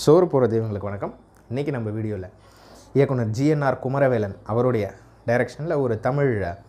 சோறு போகிற தெய்வங்களுக்கு வணக்கம் இன்றைக்கி நம்ம வீடியோவில் இயக்குனர் ஜிஎன்ஆர் குமரவேலன் அவருடைய டைரக்ஷனில் ஒரு தமிழ்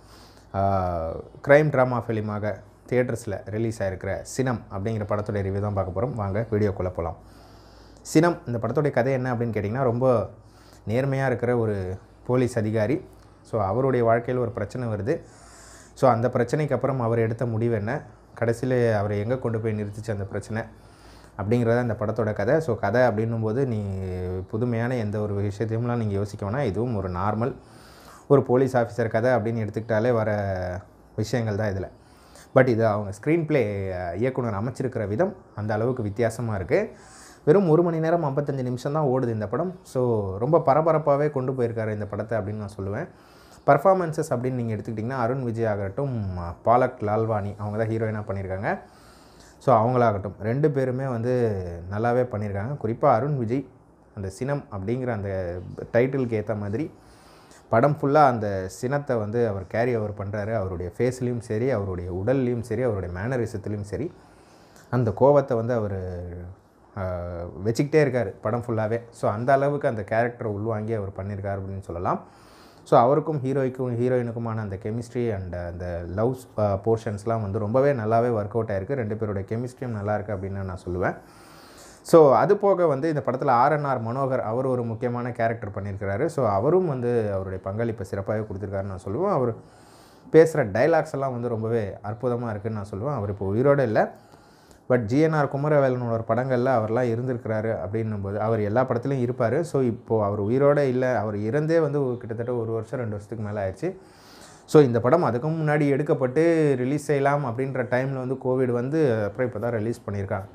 க்ரைம் ட்ராமா ஃபிலிமாக தியேட்டர்ஸில் ரிலீஸ் ஆகிருக்கிற சினம் அப்படிங்கிற படத்துடைய ரிவ்யூ தான் பார்க்க போகிறோம் வாங்க வீடியோக்குள்ளே போகலாம் சினம் இந்த படத்துடைய கதை என்ன அப்படின்னு கேட்டிங்கன்னா ரொம்ப நேர்மையாக இருக்கிற ஒரு போலீஸ் அதிகாரி ஸோ அவருடைய வாழ்க்கையில் ஒரு பிரச்சனை வருது ஸோ அந்த பிரச்சனைக்கு அப்புறம் அவர் எடுத்த முடிவு என்ன கடைசியில் அவரை எங்கே கொண்டு போய் நிறுத்திச்சு அந்த பிரச்சனை அப்படிங்கிறத அந்த படத்தோட கதை ஸோ கதை அப்படின்னும் போது நீ புதுமையான எந்த ஒரு விஷயத்தையும்லாம் நீங்கள் யோசிக்க வேணாம் இதுவும் ஒரு நார்மல் ஒரு போலீஸ் ஆஃபீஸர் கதை அப்படின்னு எடுத்துக்கிட்டாலே வர விஷயங்கள் தான் இதில் பட் இது அவங்க ஸ்க்ரீன் ப்ளே இயக்குனர் அமைச்சிருக்கிற விதம் அந்த அளவுக்கு வித்தியாசமாக இருக்குது வெறும் ஒரு மணி நேரம் ஐம்பத்தஞ்சு நிமிஷம் தான் ஓடுது இந்த படம் ஸோ ரொம்ப பரபரப்பாகவே கொண்டு போயிருக்காரு இந்த படத்தை அப்படின்னு நான் சொல்லுவேன் பர்ஃபார்மன்ஸஸ் அப்படின்னு நீங்கள் எடுத்துக்கிட்டிங்கன்னா அருண் விஜய் ஆகட்டும் பாலக் லால்வானி அவங்க தான் ஹீரோயினாக பண்ணியிருக்காங்க ஸோ அவங்களாகட்டும் ரெண்டு பேருமே வந்து நல்லாவே பண்ணியிருக்காங்க குறிப்பாக அருண் விஜய் அந்த சினம் அப்படிங்கிற அந்த டைட்டிலுக்கு ஏற்ற மாதிரி படம் ஃபுல்லாக அந்த சினத்தை வந்து அவர் கேரி ஓவர் பண்ணுறாரு அவருடைய ஃபேஸ்லேயும் சரி அவருடைய உடல்லையும் சரி அவருடைய மேனரிசத்துலேயும் சரி அந்த கோவத்தை வந்து அவர் வச்சுக்கிட்டே இருக்கார் படம் ஃபுல்லாகவே ஸோ அந்த அளவுக்கு அந்த கேரக்டரை உள்வாங்கி அவர் பண்ணியிருக்காரு அப்படின்னு சொல்லலாம் ஸோ அவருக்கும் ஹீரோய்க்கும் ஹீரோயினுக்குமான அந்த கெமிஸ்ட்ரி அண்ட் அந்த லவ் போர்ஷன்ஸ்லாம் வந்து ரொம்பவே நல்லாவே ஒர்க் அவுட் ஆயிருக்கு ரெண்டு பேரோட கெமிஸ்ட்ரியும் நல்லா இருக்குது அப்படின்னு நான் சொல்லுவேன் ஸோ அது போக வந்து இந்த படத்தில் ஆர்என்ஆர் மனோகர் அவர் ஒரு முக்கியமான கேரக்டர் பண்ணியிருக்கிறாரு ஸோ அவரும் வந்து அவருடைய பங்களிப்பை சிறப்பாகவே கொடுத்துருக்காருன்னு நான் சொல்லுவேன் அவர் பேசுகிற டைலாக்ஸ் எல்லாம் வந்து ரொம்பவே அற்புதமாக இருக்குதுன்னு நான் சொல்லுவேன் அவர் இப்போ உயிரோடு இல்லை பட் ஜிஎன்ஆர் குமரவேலனோட படங்களில் அவர்லாம் இருந்திருக்கிறாரு அப்படின்னும் போது அவர் எல்லா படத்துலையும் இருப்பார் ஸோ இப்போது அவர் உயிரோடு இல்லை அவர் இறந்தே வந்து ஒரு கிட்டத்தட்ட ஒரு வருஷம் ரெண்டு வருஷத்துக்கு மேலே ஆயிடுச்சு ஸோ இந்த படம் அதுக்கு முன்னாடி எடுக்கப்பட்டு ரிலீஸ் செய்யலாம் அப்படின்ற டைமில் வந்து கோவிட் வந்து அப்புறம் இப்போ தான் ரிலீஸ் பண்ணியிருக்காங்க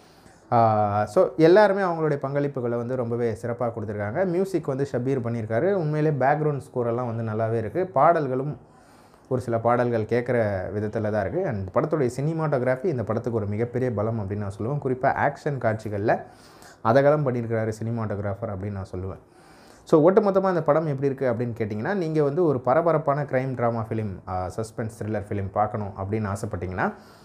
ஸோ எல்லாருமே அவங்களுடைய பங்களிப்புகளை வந்து ரொம்பவே சிறப்பாக கொடுத்துருக்காங்க மியூசிக் வந்து ஷபீர் பண்ணியிருக்காரு உண்மையிலே பேக்ரவுண்ட் ஸ்கோரெல்லாம் வந்து நல்லாவே இருக்குது பாடல்களும் ஒரு சில பாடல்கள் கேட்குற விதத்தில் தான் இருக்குது அண்ட் படத்துடைய சினிமாட்டோகிராஃபி இந்த படத்துக்கு ஒரு மிகப்பெரிய பலம் அப்படின்னு நான் சொல்லுவேன் குறிப்பாக ஆக்ஷன் காட்சிகளில் அதகலம் பண்ணியிருக்கிறாரு சினிமாட்டோகிராஃபர் அப்படின்னு நான் சொல்லுவேன் ஸோ ஒட்டுமொத்தமாக இந்த படம் எப்படி இருக்குது அப்படின்னு கேட்டிங்கன்னா நீங்கள் வந்து ஒரு பரபரப்பான crime drama film suspense thriller film பார்க்கணும் அப்படின்னு ஆசைப்பட்டிங்கன்னா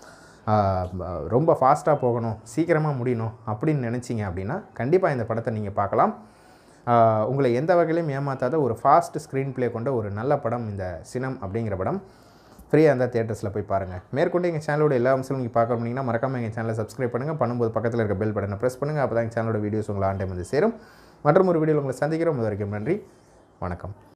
ரொம்ப ஃபாஸ்ட்டாக போகணும் சீக்கிரமாக முடியணும் அப்படின்னு நினச்சிங்க அப்படின்னா கண்டிப்பாக இந்த படத்தை நீங்கள் பார்க்கலாம் உங்களை எந்த வகையிலையும் ஏமாத்தாத ஒரு ஃபாஸ்ட் ஸ்க்ரீன் ப்ளே கொண்ட ஒரு நல்ல படம் இந்த சினம் அப்படிங்கிற படம் ஃப்ரீயாக இருந்தால் தேட்டர்ஸில் போய் பாருங்கள் மேற்கொண்டு எங்கள் சேனலோட எல்லா அம்சங்களும் நீங்கள் பார்க்க முடியுங்கன்னா மறக்காமல் எங்கள் சேனலை சப்ஸ்கிரைப் பண்ணுங்கள் பண்ணும்போது பக்கத்தில் இருக்க பெல் பட்டனை ப்ரெஸ் பண்ணுங்கள் அப்போ தான் எங்கள் சேனலோட வீடியோஸ் உங்களை ஆன் டைம் வந்து சேரும் மற்றும் ஒரு வீடியோவில் உங்களை சந்திக்கிறோம் அது வரைக்கும் நன்றி வணக்கம்